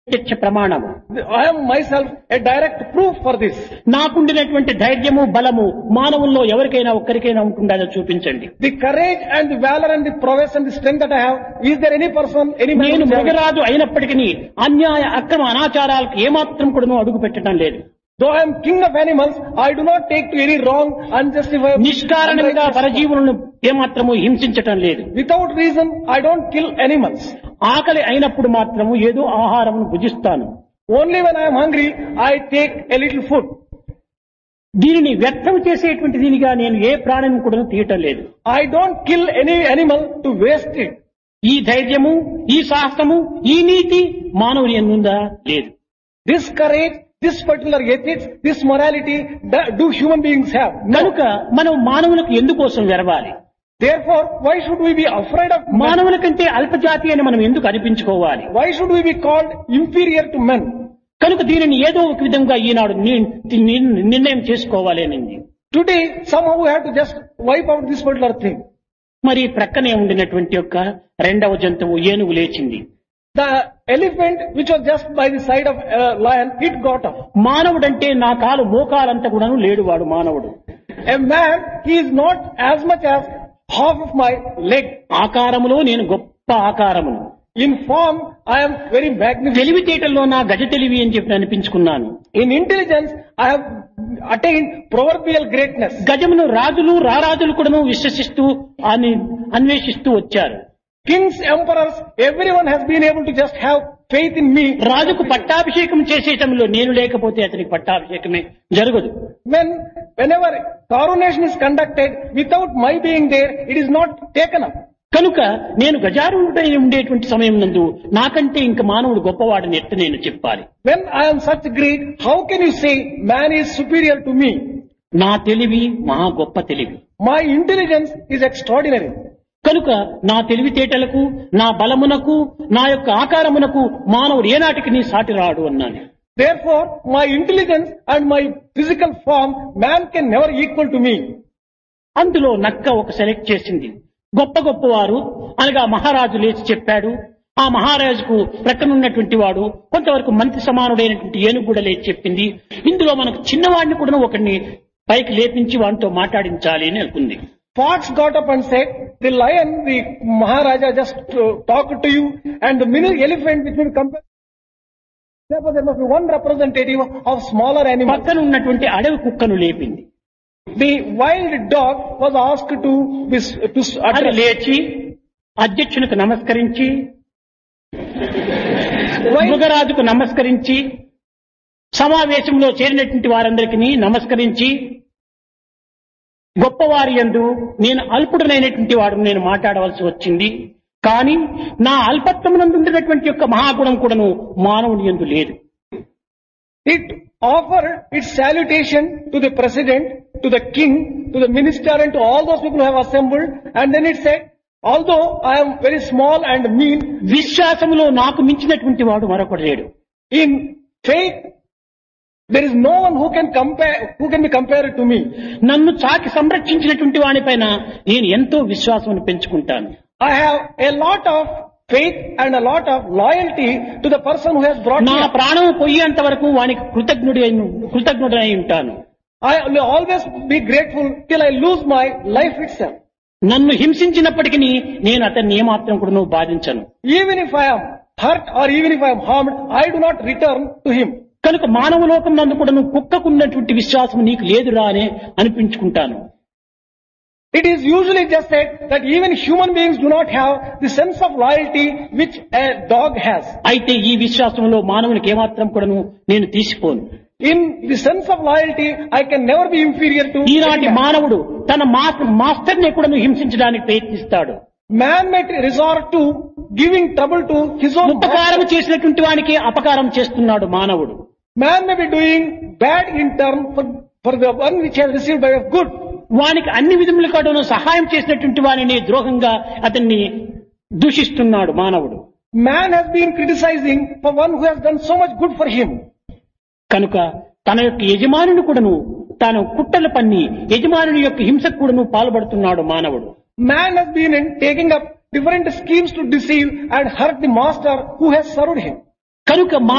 ప్రత్యక్ష ప్రమాణము I am myself a direct proof for this. నాకుండినటువంటి ధైర్యము బలము మానవుల్లో ఎవరికైనా ఒక్కరికైనా ఉంటుండదో చూపించండి The courage and the valor and the prowess and the strength that I have, is there any person, any man నేను who has it? మృగరాజు అయినప్పటికీ అన్యాయ అక్రమ అనాచారాలకు ఏమాత్రం కూడా అడుగు పెట్టడం లేదు Though I am king of animals, I do not take to any wrong, unjustified, నిష్కారణంగా unrighteous- పరజీవులను ఏమాత్రము హింసించటం లేదు Without reason, I don't kill animals. ఆకలి అయినప్పుడు మాత్రము ఏదో ఆహారమును భుజిస్తాను Only when I am hungry, I take a little food. దీనిని వ్యర్థం చేసేటువంటి దీనిగా నేను ఏ ప్రాణిని కూడా తీయటం లేదు I don't kill any animal to waste it. ఈ ధైర్యము ఈ సాహసము ఈ నీతి మానవుని ఎందుందా లేదు This courage, this particular ethics, this morality, da- do human beings have? No. కనుక మనం మానవులకు ఎందుకోసం వెరవాలి Therefore, why should we be afraid of man? మానవుల కంటే అల్పజాతి అని మనం ఎందుకు అనిపించుకోవాలి Why should we be called inferior to men? కనుక దీనిని ఏదో ఒక విధంగా ఈనాడు ని- ని- నిర్ణయం చేసుకోవాలి అనింది Today, somehow we have to just wipe out this particular thing. మరి ప్రక్కనే ఉండినటువంటి యొక్క రెండవ జంతువు ఏనుగు లేచింది The elephant, which was just by the side of a lion, it got up. మానవుడంటే నా కాలు మోకాలంతా కూడాను లేడు వాడు మానవుడు A man, he is not as much as half of my leg. ఆకారములో నేను గొప్ప ఆకారమును In form, I am very magnificent. తెలివితేటల్లో నా గజ తెలివి అని చెప్పి అనిపించుకున్నాను In intelligence, I have attained proverbial greatness. గజమును రాజులు రారాజులు కూడాను విశ్వసిస్తూ అని అన్వేషిస్తూ వచ్చారు Kings, emperors, everyone has been able to just have faith in me. రాజుకు పట్టాభిషేకం చేసేటంలో నేను లేకపోతే అతనికి పట్టాభిషేకమే జరగదు When, whenever coronation is conducted, without my being there, it is not taken up. కనుక నేను గజారుడై ఉండేటువంటి సమయం నందు నాకంటే ఇంక మానవుడు గొప్పవాడని ఎట్ట నేను చెప్పాలి When I am such great, how can you say man is superior to me? నా తెలివి మహా గొప్ప తెలివి My intelligence is extraordinary. కనుక నా తెలివితేటలకు నా బలమునకు నా యొక్క ఆకారమునకు మానవుడు ఏనాటికి నీ సాటి రాడు అన్నాను Therefore, my intelligence and my physical form, man can never equal to me. అందులో నక్క ఒక సెలెక్ట్ చేసింది గొప్ప గొప్ప వారు అనగా మహారాజు లేచి చెప్పాడు ఆ మహారాజుకు ప్రక్కనున్నటువంటి వాడు కొంతవరకు మంత్రి సమానుడైనటువంటి ఏనుగు కూడా లేచి చెప్పింది ఇందులో మనకు చిన్నవాడిని కూడా ఒకరిని పైకి లేపించి వాడితో మాట్లాడించాలి అని అనుకుంది Fox got up and said, the lion, the Maharaja just uh, talked to you and the mini elephant which will compare. Therefore there must be one representative of smaller animals. పక్కన ఉన్నటువంటి అడవి కుక్కను లేపింది The wild dog was asked to, be, to అది address. లేచి అధ్యక్షునికి నమస్కరించి Why- మృగరాజుకు నమస్కరించి సమావేశంలో చేరినటువంటి వారందరికీ నమస్కరించి గొప్పవారి యందు నేను అల్పుడనైనటువంటి వాడు నేను మాట్లాడవలసి వచ్చింది కానీ నా అల్పత్వమునందు ఉండినటువంటి యొక్క మహాగుణం కూడాను మానవుని యందు లేదు It offered its salutation to the president, to the king, to the minister and to all those people who have assembled and then it said, although I am very small and mean, విశ్వాసములో నాకు మించినటువంటి వాడు మరొకడు లేడు in faith there is no one who can compare, who can be compared to me. నన్ను చాకి సంరక్షించినటువంటి వానిపైన నేను ఎంతో విశ్వాసం పెంచుకుంటాను I have a lot of faith and a lot of loyalty to the person who has brought me నా up. ప్రాణం పోయేంత వరకు వానికి కృతజ్ఞుడి కృతజ్ఞుడై ఉంటాను I will always be grateful till I lose my life itself. నన్ను హింసించినప్పటికీ నేను అతన్ని ఏమాత్రం కూడా నువ్వు బాధించను Even if I am hurt or even if I am harmed, I do not return to him. కనుక మానవ లోకం నందు కూడా నువ్వు కుక్కకున్నటువంటి విశ్వాసం నీకు లేదురా అని అనిపించుకుంటాను It is usually just said that even human beings do not have the sense of loyalty which a dog has. అయితే ఈ విశ్వాసంలో మానవునికి ఏమాత్రం కూడా నేను తీసిపోను In the sense of loyalty, I can never be inferior to ఈనాటి any man. మానవుడు తన మా- మాస్టర్ని కూడా హింసించడానికి ప్రయత్నిస్తాడు Man may resort to giving trouble to his own ఉపకారం master. చేసినటువంటి వానికి అపకారం చేస్తున్నాడు మానవుడు Man may be doing bad in turn for, for the one which has received by of good. వానికి అన్ని విధముల కాడను సహాయం చేసినటువంటి వానిని ద్రోహంగా అతన్ని దూషిస్తున్నాడు మానవుడు Man has been criticizing for one who has done so much good for him. కనుక తన యొక్క యజమానుని కూడాను తాను కుట్రలు పన్ని యజమానుని యొక్క హింసకు కూడాను పాల్పడుతున్నాడు మానవుడు Man has been in taking up different schemes to deceive and hurt the master who has served him. కనుక